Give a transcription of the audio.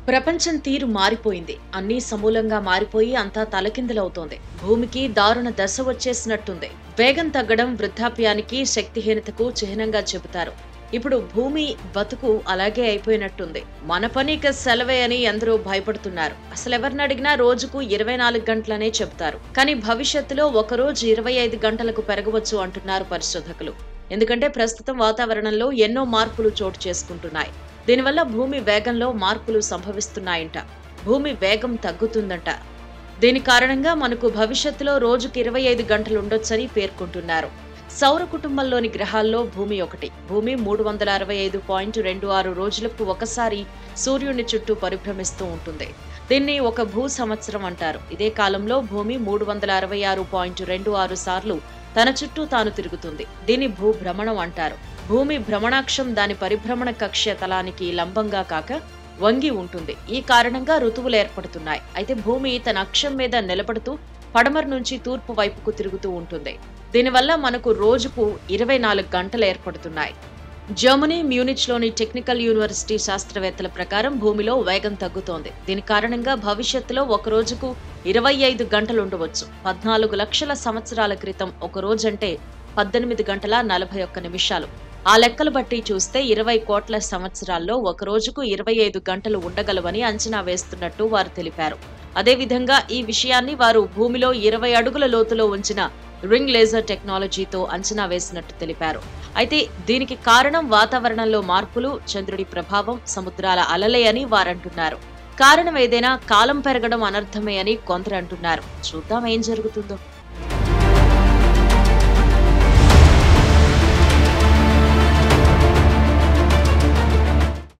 ప్రపంచం తీరు మారిపోయింది అన్నీ సమూలంగా మారిపోయి అంతా తలకిందులవుతోంది భూమికి దారుణ దశ వచ్చేసినట్టుంది వేగం తగ్గడం వృద్ధాప్యానికి శక్తిహీనతకు చిహ్నంగా చెబుతారు ఇప్పుడు భూమి బతుకు అలాగే అయిపోయినట్టుంది మన పని ఇక సెలవే అని అందరూ భయపడుతున్నారు అసలు ఎవరిని అడిగినా రోజుకు ఇరవై నాలుగు గంటలనే చెబుతారు కానీ భవిష్యత్తులో ఒక రోజు ఇరవై ఐదు గంటలకు పెరగవచ్చు అంటున్నారు పరిశోధకులు ఎందుకంటే ప్రస్తుతం వాతావరణంలో ఎన్నో మార్పులు చోటు చేసుకుంటున్నాయి దీనివల్ల భూమి వేగంలో మార్పులు సంభవిస్తున్నాయంట భూమి వేగం తగ్గుతుందంట దీని కారణంగా మనకు భవిష్యత్తులో రోజుకి ఇరవై ఐదు గంటలు ఉండొచ్చని పేర్కొంటున్నారు సౌర కుటుంబంలోని గ్రహాల్లో భూమి ఒకటి భూమి మూడు వందల అరవై ఐదు పాయింట్ రెండు ఆరు రోజులకు ఒకసారి సూర్యుని చుట్టూ పరిభ్రమిస్తూ ఉంటుంది దీన్ని ఒక భూ సంవత్సరం అంటారు ఇదే కాలంలో భూమి మూడు వందల అరవై ఆరు పాయింట్ రెండు ఆరు సార్లు తన చుట్టూ తాను తిరుగుతుంది దీన్ని భూభ్రమణం అంటారు భూమి భ్రమణాక్షం దాని పరిభ్రమణ కక్ష్య తలానికి లంబంగా కాక వంగి ఉంటుంది ఈ కారణంగా ఋతువులు ఏర్పడుతున్నాయి అయితే భూమి తన అక్షం మీద నిలబడుతూ పడమర నుంచి తూర్పు వైపుకు తిరుగుతూ ఉంటుంది దీనివల్ల మనకు రోజుకు ఇరవై నాలుగు గంటలు ఏర్పడుతున్నాయి జర్మనీ మ్యూనిచ్లోని టెక్నికల్ యూనివర్సిటీ శాస్త్రవేత్తల ప్రకారం భూమిలో వేగం తగ్గుతోంది దీని కారణంగా భవిష్యత్తులో ఒక రోజుకు ఇరవై ఐదు గంటలు ఉండవచ్చు పద్నాలుగు లక్షల సంవత్సరాల క్రితం ఒక రోజంటే పద్దెనిమిది గంటల నలభై ఒక్క నిమిషాలు ఆ లెక్కలు బట్టి చూస్తే ఇరవై కోట్ల సంవత్సరాల్లో ఒక రోజుకు ఇరవై ఐదు గంటలు ఉండగలవని అంచనా వేస్తున్నట్టు వారు తెలిపారు అదేవిధంగా ఈ విషయాన్ని వారు భూమిలో ఇరవై అడుగుల లోతులో ఉంచిన రింగ్ లేజర్ టెక్నాలజీతో అంచనా వేసినట్టు తెలిపారు అయితే దీనికి కారణం వాతావరణంలో మార్పులు చంద్రుడి ప్రభావం సముద్రాల అలలే అని వారంటున్నారు కారణం ఏదైనా కాలం పెరగడం అనర్థమే అని కొందరు అంటున్నారు చూద్దాం ఏం జరుగుతుందో